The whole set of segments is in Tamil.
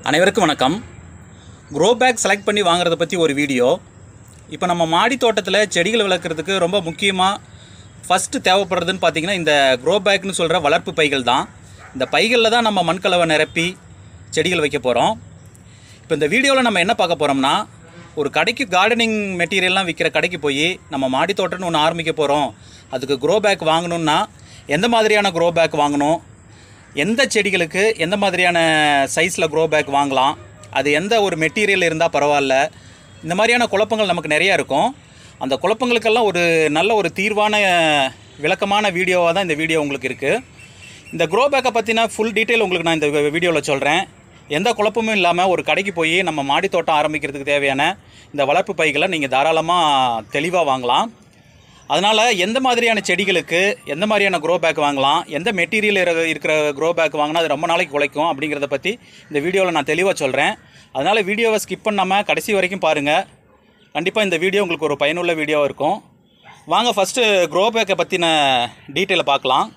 அனைவருக்கும் வணக்கம் க்ரோ பேக் செலக்ட் பண்ணி வாங்குறத பற்றி ஒரு வீடியோ இப்போ நம்ம மாடி தோட்டத்தில் செடிகள் வளர்க்குறதுக்கு ரொம்ப முக்கியமாக ஃபஸ்ட்டு தேவைப்படுறதுன்னு பார்த்தீங்கன்னா இந்த க்ரோ பேக்னு சொல்கிற வளர்ப்பு பைகள் தான் இந்த பைகளில் தான் நம்ம மண்கலவை நிரப்பி செடிகள் வைக்க போகிறோம் இப்போ இந்த வீடியோவில் நம்ம என்ன பார்க்க போகிறோம்னா ஒரு கடைக்கு கார்டனிங் மெட்டீரியல்லாம் விற்கிற கடைக்கு போய் நம்ம மாடி தோட்டம்னு ஒன்று ஆரம்பிக்க போகிறோம் அதுக்கு க்ரோ பேக் வாங்கணுன்னா எந்த மாதிரியான க்ரோ பேக் வாங்கணும் எந்த செடிகளுக்கு எந்த மாதிரியான சைஸில் க்ரோ பேக் வாங்கலாம் அது எந்த ஒரு மெட்டீரியல் இருந்தால் பரவாயில்ல இந்த மாதிரியான குழப்பங்கள் நமக்கு நிறையா இருக்கும் அந்த குழப்பங்களுக்கெல்லாம் ஒரு நல்ல ஒரு தீர்வான விளக்கமான வீடியோவாக தான் இந்த வீடியோ உங்களுக்கு இருக்குது இந்த க்ரோ பேக்கை பற்றின ஃபுல் டீட்டெயில் உங்களுக்கு நான் இந்த வீடியோவில் சொல்கிறேன் எந்த குழப்பமும் இல்லாமல் ஒரு கடைக்கு போய் நம்ம மாடி தோட்டம் ஆரம்பிக்கிறதுக்கு தேவையான இந்த வளர்ப்பு பைகளை நீங்கள் தாராளமாக தெளிவாக வாங்கலாம் அதனால் எந்த மாதிரியான செடிகளுக்கு எந்த மாதிரியான க்ரோ பேக் வாங்கலாம் எந்த மெட்டீரியல் இருக்கிற க்ரோ பேக் வாங்கினா அது ரொம்ப நாளைக்கு உழைக்கும் அப்படிங்கிறத பற்றி இந்த வீடியோவில் நான் தெளிவாக சொல்கிறேன் அதனால் வீடியோவை ஸ்கிப் பண்ணாமல் கடைசி வரைக்கும் பாருங்கள் கண்டிப்பாக இந்த வீடியோ உங்களுக்கு ஒரு பயனுள்ள வீடியோவாக இருக்கும் வாங்க ஃபஸ்ட்டு க்ரோ பேக்கை பற்றின டீட்டெயிலை பார்க்கலாம்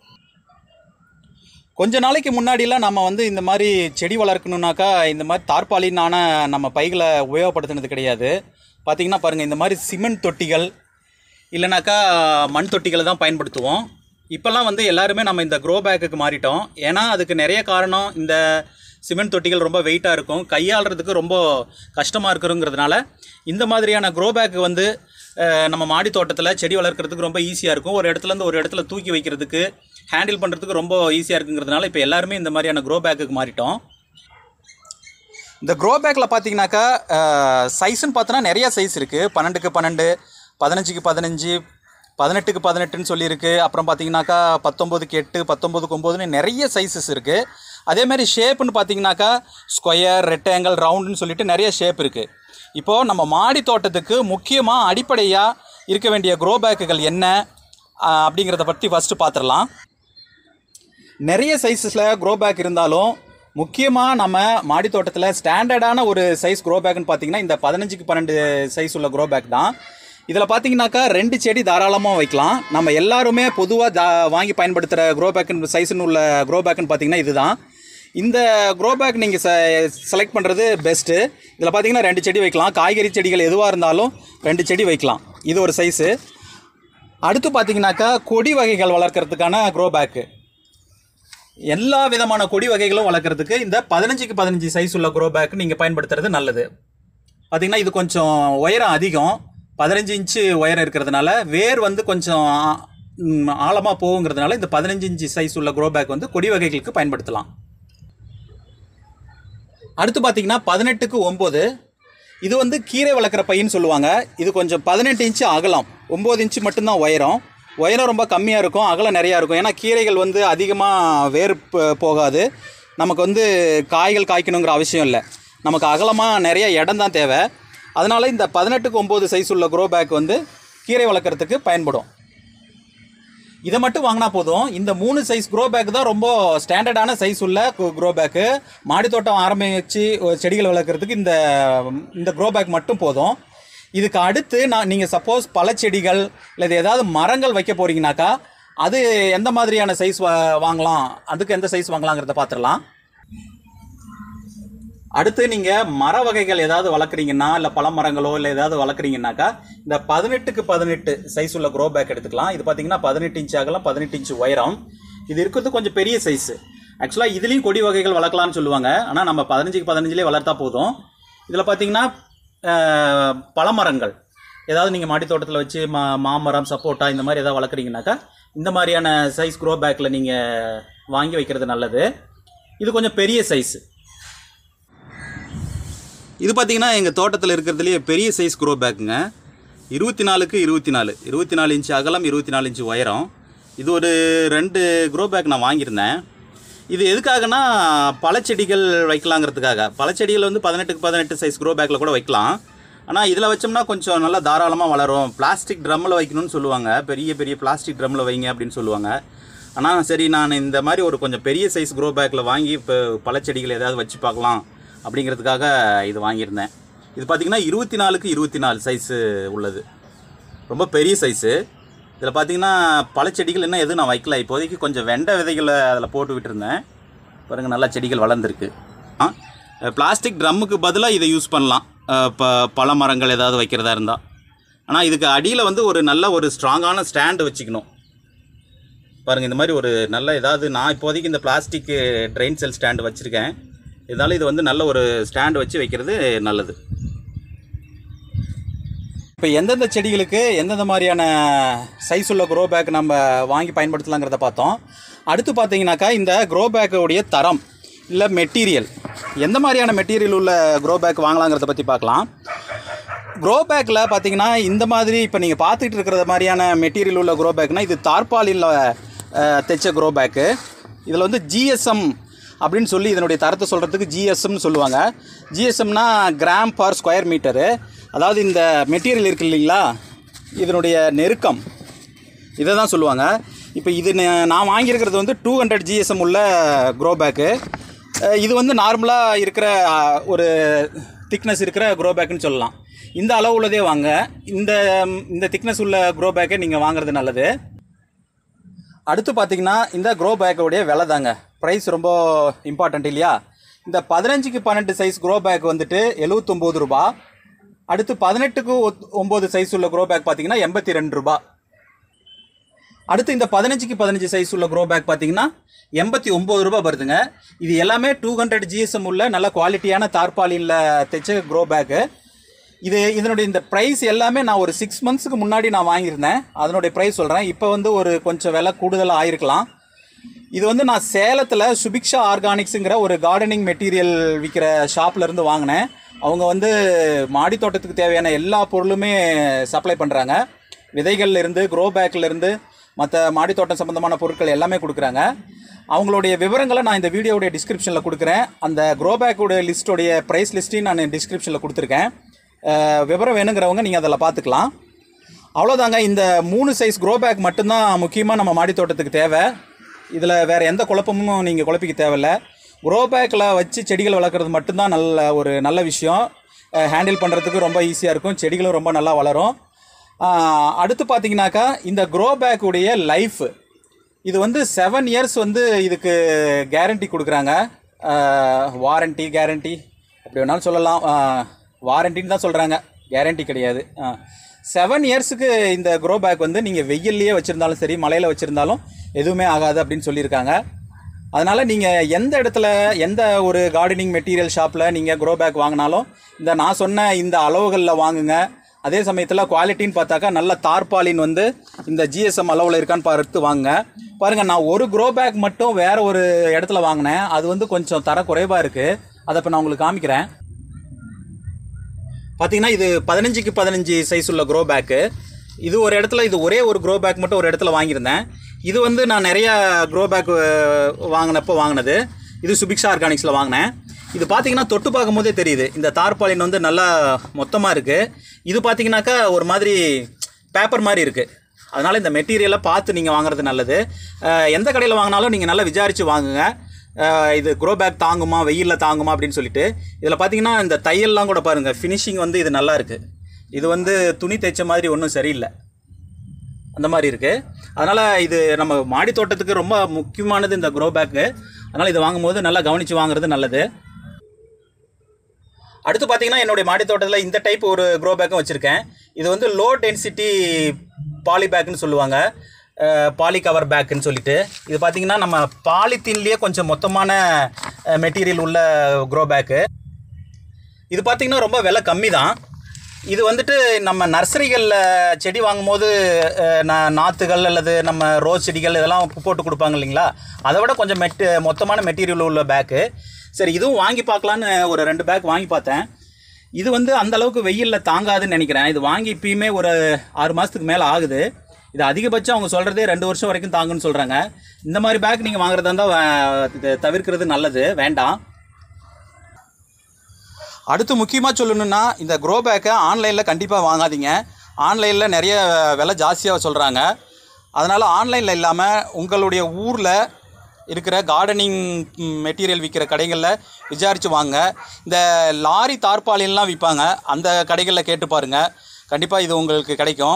கொஞ்ச நாளைக்கு முன்னாடிலாம் நம்ம வந்து இந்த மாதிரி செடி வளர்க்கணுன்னாக்கா இந்த மாதிரி தார்பாலினான நம்ம பைகளை உபயோகப்படுத்தினது கிடையாது பார்த்தீங்கன்னா பாருங்கள் இந்த மாதிரி சிமெண்ட் தொட்டிகள் இல்லைனாக்கா மண் தொட்டிகளை தான் பயன்படுத்துவோம் இப்போல்லாம் வந்து எல்லாருமே நம்ம இந்த க்ரோ பேக்குக்கு மாறிட்டோம் ஏன்னா அதுக்கு நிறைய காரணம் இந்த சிமெண்ட் தொட்டிகள் ரொம்ப வெயிட்டாக இருக்கும் கையாளுறதுக்கு ரொம்ப கஷ்டமாக இருக்குங்கிறதுனால இந்த மாதிரியான க்ரோ பேக் வந்து அஹ், நம்ம மாடி தோட்டத்தில் செடி வளர்க்குறதுக்கு ரொம்ப ஈஸியாக இருக்கும் ஒரு இடத்துலேருந்து ஒரு இடத்துல தூக்கி வைக்கிறதுக்கு ஹேண்டில் பண்ணுறதுக்கு ரொம்ப ஈஸியாக இருக்குங்கிறதுனால இப்போ எல்லாருமே இந்த மாதிரியான க்ரோ பேக்குக்கு மாறிட்டோம் இந்த க்ரோ பேக்கில் பார்த்தீங்கன்னாக்கா சைஸ்ன்னு பார்த்தோன்னா நிறைய சைஸ் இருக்குது பன்னெண்டுக்கு பன்னெண்டு பதினஞ்சுக்கு பதினஞ்சு பதினெட்டுக்கு பதினெட்டுன்னு சொல்லியிருக்கு அப்புறம் பார்த்தீங்கன்னாக்கா பத்தொம்போதுக்கு எட்டு பத்தொம்போதுக்கு ஒம்போதுன்னு நிறைய சைஸஸ் இருக்குது அதேமாதிரி ஷேப்புன்னு பார்த்தீங்கன்னாக்கா ஸ்கொயர் ரெக்டாங்கிள் ரவுண்டுன்னு சொல்லிட்டு நிறைய ஷேப் இருக்குது இப்போது நம்ம மாடி தோட்டத்துக்கு முக்கியமாக அடிப்படையாக இருக்க வேண்டிய க்ரோ பேக்குகள் என்ன ஆஹ், அப்படிங்கிறத பற்றி ஃபஸ்ட்டு பார்த்துடலாம் நிறைய சைஸஸில் க்ரோ பேக் இருந்தாலும் முக்கியமாக நம்ம மாடி தோட்டத்தில் ஸ்டாண்டர்டான ஒரு சைஸ் க்ரோ பேக்னு பார்த்தீங்கன்னா இந்த பதினஞ்சுக்கு பன்னெண்டு சைஸ் உள்ள க்ரோ பேக் தான் இதில் பார்த்தீங்கன்னாக்கா ரெண்டு செடி தாராளமாக வைக்கலாம் நம்ம எல்லாருமே பொதுவாக ஜா வாங்கி பயன்படுத்துகிற க்ரோ பேக்குன்னு சைஸ்னு உள்ள க்ரோ பேக்குன்னு பார்த்தீங்கன்னா இதுதான் இந்த க்ரோ பேக் நீங்கள் செலக்ட் பண்ணுறது பெஸ்ட்டு இதில் பார்த்தீங்கன்னா ரெண்டு செடி வைக்கலாம் காய்கறி செடிகள் எதுவாக இருந்தாலும் ரெண்டு செடி வைக்கலாம் இது ஒரு சைஸு அடுத்து பார்த்தீங்கன்னாக்கா கொடி வகைகள் வளர்க்குறதுக்கான க்ரோ பேக்கு எல்லா விதமான கொடி வகைகளும் வளர்க்குறதுக்கு இந்த பதினஞ்சுக்கு பதினஞ்சு சைஸ் உள்ள க்ரோ பேக் நீங்கள் பயன்படுத்துறது நல்லது பார்த்தீங்கன்னா இது கொஞ்சம் உயரம் அதிகம் பதினஞ்சு இன்ச்சு உயரம் இருக்கிறதுனால வேர் வந்து கொஞ்சம் ஆழமாக போகுங்கிறதுனால இந்த பதினஞ்சு இன்ச்சு சைஸ் உள்ள க்ரோ பேக் வந்து கொடி வகைகளுக்கு பயன்படுத்தலாம் அடுத்து பார்த்தீங்கன்னா பதினெட்டுக்கு ஒம்பது இது வந்து கீரை வளர்க்குற பையன்னு சொல்லுவாங்க இது கொஞ்சம் பதினெட்டு இன்ச்சு அகலம் ஒம்பது இன்ச்சு மட்டும்தான் உயரம் உயரம் ரொம்ப கம்மியாக இருக்கும் அகலம் நிறையா இருக்கும் ஏன்னா கீரைகள் வந்து அதிகமாக வேர் ப- போகாது நமக்கு வந்து காய்கள் காய்க்கணுங்கிற அவசியம் இல்லை நமக்கு அகலமாக நிறைய இடம் தான் தேவை அதனால் இந்த பதினெட்டுக்கு ஒம்பது சைஸ் உள்ள க்ரோ பேக் வந்து கீரை வளர்க்குறதுக்கு பயன்படும் இதை மட்டும் வாங்கினா போதும் இந்த மூணு சைஸ் க்ரோ பேக் தான் ரொம்ப ஸ்டாண்டர்டான சைஸ் உள்ள க்ரோ பேக்கு மாடி தோட்டம் ஆரம்பிச்சு ஒரு செடிகள் வளர்க்குறதுக்கு இந்த இந்த க்ரோ பேக் மட்டும் போதும் இதுக்கு அடுத்து நான் நீங்கள் சப்போஸ் பழச்செடிகள் இல்லை இது ஏதாவது மரங்கள் வைக்க போறீங்கனாக்கா அது எந்த மாதிரியான சைஸ் வாங்கலாம் அதுக்கு எந்த சைஸ் வாங்கலாங்கிறத பார்த்துடலாம் அடுத்து நீங்கள் மர வகைகள் ஏதாவது வளர்க்குறீங்கன்னா இல்லை பழமரங்களோ இல்லை ஏதாவது வளர்க்குறீங்கன்னாக்கா இந்த பதினெட்டுக்கு பதினெட்டு சைஸ் உள்ள க்ரோ பேக் எடுத்துக்கலாம் இது பார்த்தீங்கன்னா பதினெட்டு இன்ச் அகலம் பதினெட்டு இன்ச் உயரம் இது இருக்கிறது கொஞ்சம் பெரிய சைஸு ஆக்சுவலாக இதுலேயும் கொடி வகைகள் வளர்க்கலாம்னு சொல்லுவாங்க ஆனால் நம்ம பதினஞ்சுக்கு பதினஞ்சுலேயே வளர்த்தா போதும் இதில் பார்த்தீங்கன்னா அஹ், பழமரங்கள் ஏதாவது நீங்கள் மாடி தோட்டத்தில் வச்சு மா மாமரம் சப்போட்டா இந்த மாதிரி ஏதாவது வளர்க்குறீங்கனாக்கா இந்த மாதிரியான சைஸ் க்ரோ பேக்கில் நீங்கள் வாங்கி வைக்கிறது நல்லது இது கொஞ்சம் பெரிய சைஸு இது பார்த்தீங்கன்னா எங்கள் தோட்டத்தில் இருக்கிறதுலேயே பெரிய சைஸ் க்ரோ பேக்குங்க இருபத்தி நாலுக்கு இருபத்தி நாலு இருபத்தி நாலு இன்ச்சு அகலம் இருபத்தி நாலு இன்ச்சு உயரம் இது ஒரு ரெண்டு க்ரோ பேக் நான் வாங்கியிருந்தேன் இது எதுக்காகனா பழச்செடிகள் வைக்கலாங்கிறதுக்காக பழச்செடிகள் வந்து பதினெட்டுக்கு பதினெட்டு சைஸ் க்ரோ பேக்கில் கூட வைக்கலாம் ஆனால் இதில் வச்சோம்னா கொஞ்சம் நல்லா தாராளமாக வளரும் பிளாஸ்டிக் ட்ரம்மில் வைக்கணும்னு சொல்லுவாங்க பெரிய பெரிய பிளாஸ்டிக் ட்ரம்மில் வைங்க அப்படின்னு சொல்லுவாங்க ஆனால் சரி நான் இந்த மாதிரி ஒரு கொஞ்சம் பெரிய சைஸ் க்ரோ பேக்கில் வாங்கி இப்போ பழச்செடிகள் ஏதாவது வச்சு பார்க்கலாம் அப்படிங்கிறதுக்காக இது வாங்கியிருந்தேன் இது பார்த்திங்கன்னா இருபத்தி நாலுக்கு இருபத்தி நாலு சைஸு உள்ளது ரொம்ப பெரிய சைஸு இதில் பார்த்தீங்கன்னா பழச்செடிகள் என்ன எதுவும் நான் வைக்கல இப்போதைக்கு கொஞ்சம் வெண்டை விதைகளை அதில் போட்டு விட்டுருந்தேன் பாருங்கள் நல்லா செடிகள் வளர்ந்துருக்கு ஆ பிளாஸ்டிக் ட்ரம்முக்கு பதிலாக இதை யூஸ் பண்ணலாம் இப்போ பழ மரங்கள் ஏதாவது வைக்கிறதா இருந்தால் ஆனால் இதுக்கு அடியில் வந்து ஒரு நல்ல ஒரு ஸ்ட்ராங்கான ஸ்டாண்டு வச்சுக்கணும் பாருங்கள் இந்த மாதிரி ஒரு நல்ல ஏதாவது நான் இப்போதைக்கு இந்த பிளாஸ்டிக் ட்ரெயின் செல் ஸ்டாண்டு வச்சுருக்கேன் இதனால இது வந்து நல்ல ஒரு ஸ்டாண்டு வச்சு வைக்கிறது நல்லது இப்போ எந்தெந்த செடிகளுக்கு எந்தெந்த மாதிரியான சைஸ் உள்ள க்ரோ பேக் நம்ம வாங்கி பயன்படுத்தலாங்கிறத பார்த்தோம் அடுத்து பார்த்தீங்கன்னாக்கா இந்த க்ரோ பேக்கோடைய தரம் இல்லை மெட்டீரியல் எந்த மாதிரியான மெட்டீரியல் உள்ள க்ரோ பேக் வாங்கலாங்கிறத பற்றி பார்க்கலாம் க்ரோ பேக்கில் பார்த்தீங்கன்னா இந்த மாதிரி இப்போ நீங்கள் பார்த்துட்டு இருக்கிற மாதிரியான மெட்டீரியல் உள்ள க்ரோ பேக்னால் இது தார்பாலில் தைச்ச க்ரோ பேக்கு இதில் வந்து ஜிஎஸ்எம் அப்படின்னு சொல்லி இதனுடைய தரத்தை சொல்கிறதுக்கு ஜிஎஸ்எம்னு சொல்லுவாங்க ஜிஎஸ்எம்னா கிராம் பர் ஸ்கொயர் மீட்டரு அதாவது இந்த மெட்டீரியல் இருக்கு இல்லைங்களா இதனுடைய நெருக்கம் இதை தான் சொல்லுவாங்க இப்போ இது நே- நான் வாங்கியிருக்கிறது வந்து டூ ஹண்ட்ரட் ஜிஎஸ்எம் உள்ள க்ரோ பேக்கு இது வந்து நார்மலாக இருக்கிற அஹ், ஒரு திக்னஸ் இருக்கிற க்ரோ பேக்குன்னு சொல்லலாம் இந்த அளவு உள்ளதே வாங்க இந்த இந்த திக்னஸ் உள்ள க்ரோ பேக்கை நீங்கள் வாங்குறது நல்லது அடுத்து பார்த்தீங்கன்னா இந்த க்ரோ பேக்கோடைய விலை தாங்க ப்ரைஸ் ரொம்ப இம்பார்ட்டண்ட் இல்லையா இந்த பதினஞ்சுக்கு பன்னெண்டு சைஸ் க்ரோ பேக் வந்துட்டு எழுவத்தொம்போது ரூபா அடுத்து பதினெட்டுக்கு ஒத்- ஒம்பது சைஸ் உள்ள க்ரோ பேக் பார்த்தீங்கன்னா எண்பத்தி ரெண்டு ரூபா அடுத்து இந்த பதினஞ்சுக்கு பதினஞ்சு சைஸ் உள்ள க்ரோ பேக் பார்த்தீங்கன்னா எண்பத்தி ஒம்பது ரூபாய் வருதுங்க இது எல்லாமே டூ ஹண்ட்ரட் ஜிஎஸ்எம் உள்ள நல்ல குவாலிட்டியான தார்பாலினில் தைச்ச க்ரோ பேக்கு இது இதனுடைய இந்த ப்ரைஸ் எல்லாமே நான் ஒரு சிக்ஸ் மந்த்ஸ்க்கு முன்னாடி நான் வாங்கியிருந்தேன் அதனுடைய ப்ரைஸ் சொல்கிறேன் இப்போ வந்து ஒரு கொஞ்சம் விலை கூடுதலாக ஆயிருக்கலாம் இது வந்து நான் சேலத்தில் சுபிக்ஷா ஆர்கானிக்ஸுங்கிற ஒரு கார்டனிங் மெட்டீரியல் விற்கிற ஷாப்ல இருந்து வாங்கினேன் அவங்க வந்து மாடி தோட்டத்துக்கு தேவையான எல்லா பொருளுமே சப்ளை பண்ணுறாங்க விதைகள்ல இருந்து க்ரோ பேக்ல இருந்து மற்ற மாடி தோட்டம் சம்மந்தமான பொருட்கள் எல்லாமே கொடுக்குறாங்க அவங்களுடைய விவரங்களை நான் இந்த வீடியோடைய டிஸ்கிரிப்ஷனில் கொடுக்குறேன் அந்த க்ரோ பேக்கோட லிஸ்ட்டோடைய ப்ரைஸ் லிஸ்ட்டையும் நான் டிஸ்கிரிப்ஷனில் கொடுத்துருக்கேன் அஹ் விவரம் வேணுங்கிறவங்க நீங்கள் அதில் பார்த்துக்கலாம் அவ்வளோதாங்க இந்த மூணு சைஸ் க்ரோ பேக் மட்டும்தான் முக்கியமாக நம்ம மாடி தோட்டத்துக்கு தேவை இதில் வேறு எந்த குழப்பமும் நீங்கள் குழப்பிக்க தேவையில்ல க்ரோ பேக்கில் வச்சு செடிகள் வளர்க்குறது மட்டும்தான் நல்ல ஒரு நல்ல விஷயம் ஹேண்டில் பண்ணுறதுக்கு ரொம்ப ஈஸியாக இருக்கும் செடிகளும் ரொம்ப நல்லா வளரும் அஹ் அடுத்து பார்த்தீங்கன்னாக்கா இந்த க்ரோ பேக்குடைய லைஃப் இது வந்து செவன் இயர்ஸ் வந்து இதுக்கு கேரண்டி கொடுக்குறாங்க வாரண்டி கேரண்டி எப்படி வேணாலும் சொல்லலாம் வாரண்டின்னு தான் சொல்கிறாங்க கேரண்டி கிடையாது செவன் இயர்ஸுக்கு இந்த க்ரோ பேக் வந்து நீங்கள் வெயில்லையே வச்சுருந்தாலும் சரி மலையில் வச்சுருந்தாலும் எதுவுமே ஆகாது அப்படின்னு சொல்லியிருக்காங்க அதனால் நீங்கள் எந்த இடத்துல எந்த ஒரு கார்டனிங் மெட்டீரியல் ஷாப்பில் நீங்கள் க்ரோ பேக் வாங்கினாலும் இந்த நான் சொன்ன இந்த அளவுகளில் வாங்குங்க அதே சமயத்தில் குவாலிட்டின்னு பார்த்தாக்கா நல்ல தார்பாலின் வந்து இந்த ஜிஎஸ்எம் அளவில் இருக்கான்னு பார்த்து வாங்குங்க பாருங்கள் நான் ஒரு க்ரோ பேக் மட்டும் வேற ஒரு இடத்துல வாங்கினேன் அது வந்து கொஞ்சம் தர குறைவாக இருக்குது அதை இப்போ நான் உங்களுக்கு காமிக்கிறேன் பார்த்தீங்கன்னா இது பதினஞ்சுக்கு பதினஞ்சு சைஸ் உள்ள க்ரோ பேக்கு இது ஒரு இடத்துல இது ஒரே ஒரு க்ரோ பேக் மட்டும் ஒரு இடத்துல வாங்கியிருந்தேன் இது வந்து நான் நிறைய க்ரோ பேக் வாங்கினப்போ வாங்கினது இது சுபிக்ஷா ஆர்கானிக்ஸில் வாங்கினேன் இது பார்த்தீங்கன்னா தொட்டு பார்க்கும்போதே தெரியுது இந்த தார்பாலின் வந்து நல்லா மொத்தமாக இருக்குது இது பார்த்தீங்கன்னாக்கா ஒரு மாதிரி பேப்பர் மாதிரி இருக்குது அதனால் இந்த மெட்டீரியலை பார்த்து நீங்கள் வாங்குறது நல்லது அஹ் எந்த கடையில் வாங்கினாலும் நீங்கள் நல்லா விசாரித்து வாங்குங்க அஹ் இது க்ரோ பேக் தாங்குமா வெயிலில் தாங்குமா அப்படின்னு சொல்லிட்டு இதில் பார்த்தீங்கன்னா இந்த தையல்லாம் கூட பாருங்கள் ஃபினிஷிங் வந்து இது நல்லா இருக்குது இது வந்து துணி தைச்ச மாதிரி ஒன்றும் சரியில்லை அந்த மாதிரி இருக்குது அதனால் இது நம்ம மாடி தோட்டத்துக்கு ரொம்ப முக்கியமானது இந்த க்ரோ பேக்கு அதனால் இது வாங்கும்போது நல்லா கவனித்து வாங்குறது நல்லது அடுத்து பார்த்தீங்கன்னா என்னுடைய மாடி தோட்டத்தில் இந்த டைப் ஒரு க்ரோ பேக்கும் வச்சுருக்கேன் இது வந்து லோ டென்சிட்டி பாலி பேக்குன்னு சொல்லுவாங்க பாலி கவர் பேக்குன்னு சொல்லிட்டு இது பார்த்தீங்கன்னா நம்ம பாலித்தீன்லேயே கொஞ்சம் மொத்தமான மெட்டீரியல் உள்ள க்ரோ பேக்கு இது பார்த்தீங்கன்னா ரொம்ப விலை கம்மி தான் இது வந்துட்டு நம்ம நர்சரிகளில் செடி வாங்கும்போது அஹ், நா நாற்றுகள் அல்லது நம்ம ரோஸ் செடிகள் இதெல்லாம் போட்டு கொடுப்பாங்க இல்லைங்களா அதை விட கொஞ்சம் மெட்டு மொத்தமான மெட்டீரியல் உள்ள பேக்கு சரி இதுவும் வாங்கி பார்க்கலான்னு ஒரு ரெண்டு பேக் வாங்கி பார்த்தேன் இது வந்து அந்த அளவுக்கு வெயிலில் தாங்காதுன்னு நினைக்கிறேன் இது வாங்கி இப்பயுமே ஒரு ஆறு மாதத்துக்கு மேலே ஆகுது இது அதிகபட்சம் அவங்க சொல்கிறதே ரெண்டு வருஷம் வரைக்கும் தாங்குன்னு சொல்கிறாங்க இந்த மாதிரி பேக் நீங்கள் வாங்குறதா இருந்தால் வே- இது தவிர்க்கிறது நல்லது வேண்டாம் அடுத்து முக்கியமாக சொல்லணும்னா இந்த க்ரோ பேக்கை ஆன்லைனில் கண்டிப்பாக வாங்காதீங்க ஆன்லைனில் நிறைய விலை ஜாஸ்தியாக சொல்கிறாங்க அதனால் ஆன்லைனில் இல்லாமல் உங்களுடைய ஊரில் இருக்கிற கார்டனிங் மெட்டீரியல் விற்கிற கடைகளில் விசாரித்து வாங்க இந்த லாரி தார்பாலின்லாம் விற்பாங்க அந்த கடைகளில் கேட்டு பாருங்கள் கண்டிப்பாக இது உங்களுக்கு கிடைக்கும்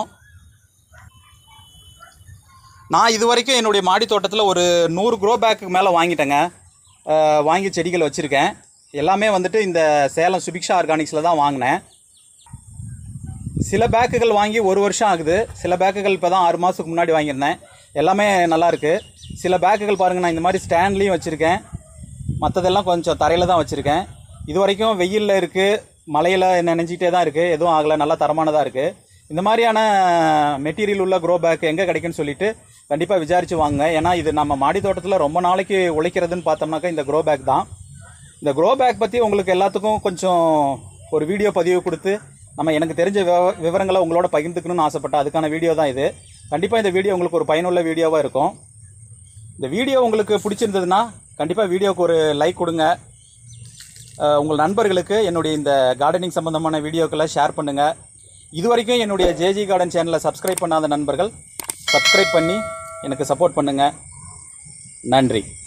நான் இது வரைக்கும் என்னுடைய மாடி தோட்டத்தில் ஒரு நூறு க்ரோ பேக்கு மேலே வாங்கிட்டேங்க அஹ் வாங்கி செடிகள் வச்சுருக்கேன் எல்லாமே வந்துட்டு இந்த சேலம் சுபிக்ஷா ஆர்கானிக்ஸில் தான் வாங்கினேன் சில பேக்குகள் வாங்கி ஒரு வருஷம் ஆகுது சில பேக்குகள் இப்போ தான் ஆறு மாதத்துக்கு முன்னாடி வாங்கியிருந்தேன் எல்லாமே நல்லா இருக்கு சில பேக்குகள் பாருங்கள் நான் இந்த மாதிரி ஸ்டாண்ட்லேயும் வச்சுருக்கேன் மற்றதெல்லாம் கொஞ்சம் தரையில் தான் வச்சுருக்கேன் இது வரைக்கும் வெயிலில் இருக்குது மழையில் நினைஞ்சிட்டே தான் இருக்குது எதுவும் ஆகலை நல்லா தரமானதாக இருக்குது இந்த மாதிரியான மெட்டீரியல் உள்ள க்ரோ பேக் எங்கே கிடைக்குன்னு சொல்லிட்டு கண்டிப்பாக விசாரித்து வாங்குங்க ஏன்னா இது நம்ம மாடி தோட்டத்தில் ரொம்ப நாளைக்கு உழைக்கிறதுன்னு பார்த்தோம்னாக்கா இந்த க்ரோ பேக் தான் இந்த க்ரோ பேக் பற்றி உங்களுக்கு எல்லாத்துக்கும் கொஞ்சம் ஒரு வீடியோ பதிவு கொடுத்து நம்ம எனக்கு தெரிஞ்ச விவ- விவரங்களை உங்களோட பகிர்ந்துக்கணும்னு ஆசைப்பட்டேன் அதுக்கான வீடியோ தான் இது கண்டிப்பாக இந்த வீடியோ உங்களுக்கு ஒரு பயனுள்ள வீடியோவாக இருக்கும் இந்த வீடியோ உங்களுக்கு பிடிச்சிருந்ததுன்னா கண்டிப்பாக வீடியோவுக்கு ஒரு லைக் கொடுங்க அஹ், உங்கள் நண்பர்களுக்கு என்னுடைய இந்த கார்டனிங் சம்பந்தமான வீடியோக்களை ஷேர் பண்ணுங்கள் இது வரைக்கும் என்னுடைய ஜேஜி கார்டன் சேனலை சப்ஸ்கிரைப் பண்ணாத நண்பர்கள் சப்ஸ்கிரைப் பண்ணி எனக்கு சப்போர்ட் பண்ணுங்கள் நன்றி